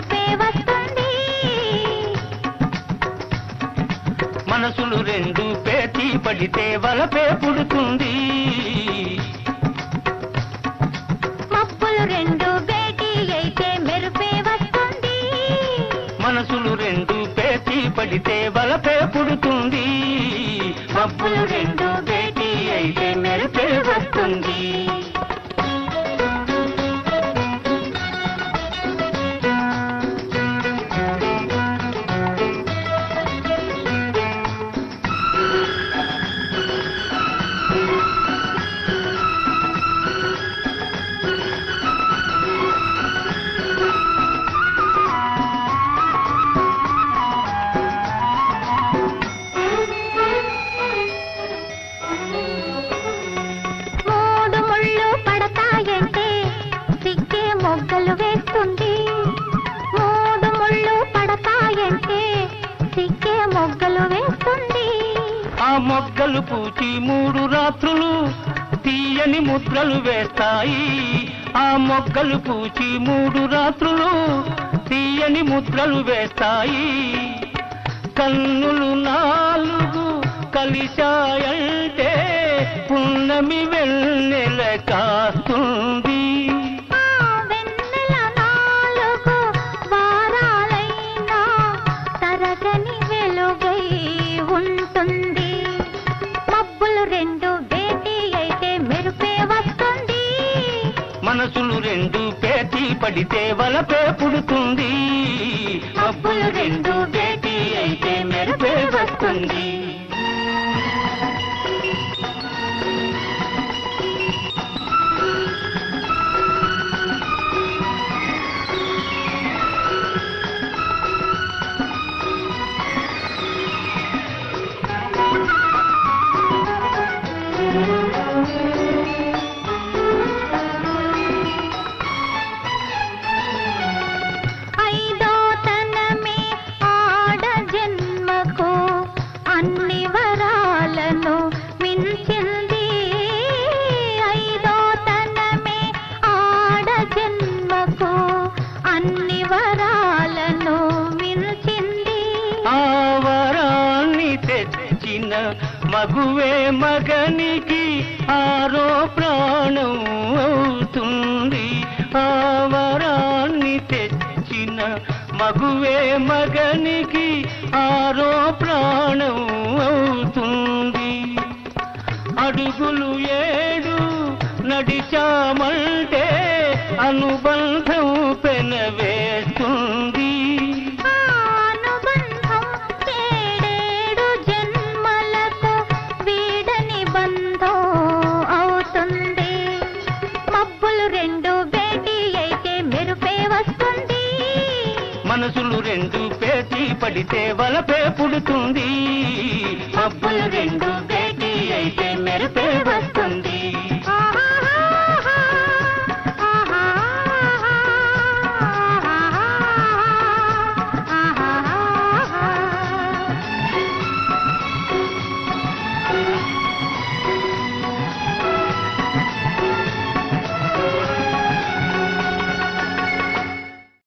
మెరుపే వస్తుంది మనసులు రెండు పేచి పడితే వలపే పుడుతుంది మబ్బులు రెండు భేటీ అయితే మెరుపే వస్తుంది మనసులు రెండు పేచి పడితే వలపే పుడుతుంది మబ్బులు రెండు భేటీ అయితే మెరుపే వస్తుంది మూడు ముళ్ళు పడతాయంటే సిగ్గే మొగ్గలు వేస్తుంది మూడు ముళ్ళు పడతాయంటే సిగ్గే మొగ్గలు వేస్తుంది ఆ మొగ్గలు పూచి మూడు రాత్రులు తీయని ముద్రలు వేస్తాయి ఆ మొగ్గలు పూచి మూడు రాత్రులు తీయని ముద్రలు వేస్తాయి కన్నులు నాలుగు కలిశాయంటే పున్నమి వెన్నెల కాస్తుంది ఆ వెన్నెల నాలుగు వారాలైనా తరగని వెలుగై ఉంటుంది మబ్బులు రెండు భేటీ అయితే మెరుపే వస్తుంది మనసులు రెండు పేచి పడితే వలపే పుడుతుంది మబ్బులు రెండు భేటీ అయితే మెరుపే వస్తుంది ఐదో తనమే ఆడ జన్మకు అన్ని వరాలను మించింది ఐదో తనమే ఆడ జన్మకు అన్ని వరాలను మించింది ఆ వరాన్ని తెచ్చిన మగువే మగనికి ఆరో ప్రాణం అవుతుంది ఆ వరాన్ని తెచ్చిన మగువే మగనికి ఆరో ప్రాణం అవుతుంది అడుగులు ఏడు నడిచామంటే అనుబంధం పెనవేస్తుంది ఆ అనుబంధం ఏడేడు జన్మలకు వీడని బంధం అవుతుంది మబ్బులు రెండు భేటీ అయితే మెరుపే వస్తుంది మనసులు రెండు పేచి పడితే వలపే పుడుతుంది మబ్బులు రెండు భేటీ అయితే మెరుపే వస్తుంది